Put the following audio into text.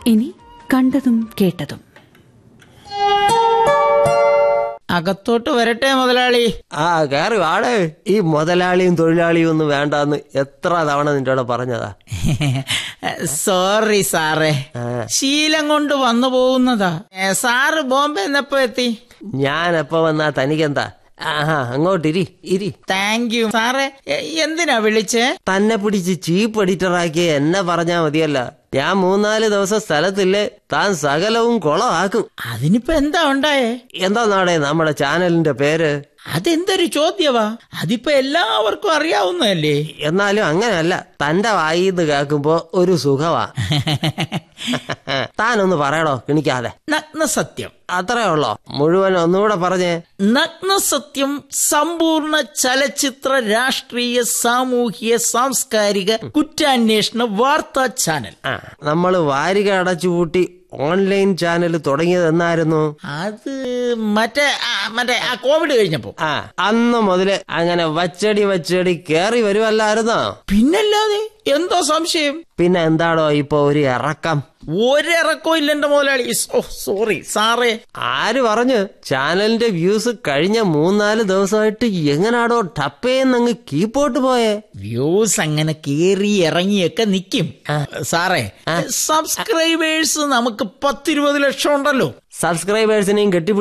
ഇനി കണ്ടതും കേട്ടതും അകത്തോട്ട് വരട്ടെ മുതലാളി ആ കയറി വാടേ ഈ മുതലാളിയും തൊഴിലാളിയും ഒന്നും വേണ്ടാന്ന് എത്ര തവണ നിന്റെ പറഞ്ഞതാ സോറി സാറേ ആ. ശീലം കൊണ്ട് വന്നു പോകുന്നതാ ഏ, സാറ് ബോംബെ എന്നപ്പോ എത്തി ഞാൻ എപ്പോ വന്നാ തനിക്കെന്താ ആഹാ അങ്ങോട്ടിരി ഇരി താങ്ക് യു സാറേ എ, എന്തിനാ വിളിച്ചേ തന്നെ പിടിച്ച് ചീഫ് എഡിറ്ററാക്കി എന്നെ പറഞ്ഞാ മതിയല്ല ഞാൻ മൂന്നാല് ദിവസം സ്ഥലത്തില്ലേ താൻ സകലവും കുളമാക്കും അതിനിപ്പോ എന്താ ഉണ്ടായേ എന്താ നാടേ നമ്മുടെ ചാനലിന്റെ പേര് അതെന്തൊരു ചോദ്യവാ അതിപ്പോ എല്ലാവർക്കും അറിയാവുന്നതല്ലേ എന്നാലും അങ്ങനെയല്ല തന്റെ വായിന്ന് കേൾക്കുമ്പോ ഒരു സുഖമാ താനൊന്ന് പറയണോ കിണിക്കാതെ നഗ്നസത്യം അത്രേ ഉള്ളോ മുഴുവൻ ഒന്നുകൂടെ പറഞ്ഞേ നഗ്നസത്യം സമ്പൂർണ്ണ ചലച്ചിത്ര രാഷ്ട്രീയ സാമൂഹിക സാംസ്കാരിക കുറ്റാന്വേഷണ വാർത്താ ചാനൽ ആ നമ്മള് വാരിക അടച്ചുപൂട്ടി ഓൺലൈൻ ചാനൽ തുടങ്ങിയത് എന്നായിരുന്നു അത് മറ്റേ ആ, മറ്റേ ആ കോവിഡ് കഴിഞ്ഞപ്പോ ആ അന്ന് മുതല് അങ്ങനെ വച്ചടി വച്ചടി കേറി വരുമല്ലായിരുന്നോ പിന്നല്ലാതെ എന്തോ സംശയം പിന്നെ എന്താടോ ഇപ്പൊ ഒരു ഇറക്കം ഒരിറക്കവും ഇല്ല എന്റെ മുതലാളി ഓ സോറി സാറേ ആര് പറഞ്ഞു ചാനലിന്റെ വ്യൂസ് കഴിഞ്ഞ മൂന്നാല് ദിവസമായിട്ട് എങ്ങനാടോ ടപ്പേന്നങ്ങ് കീപ്പോട്ട് പോയേ വ്യൂസ് അങ്ങനെ കേറി ഇറങ്ങിയൊക്കെ നിക്കും സാറേ സബ്സ്ക്രൈബേഴ്സ് നമുക്ക് പത്തിരുപത് ലക്ഷം ഉണ്ടല്ലോ സബ്സ്ക്രൈബേഴ്സിനെയും കെട്ടി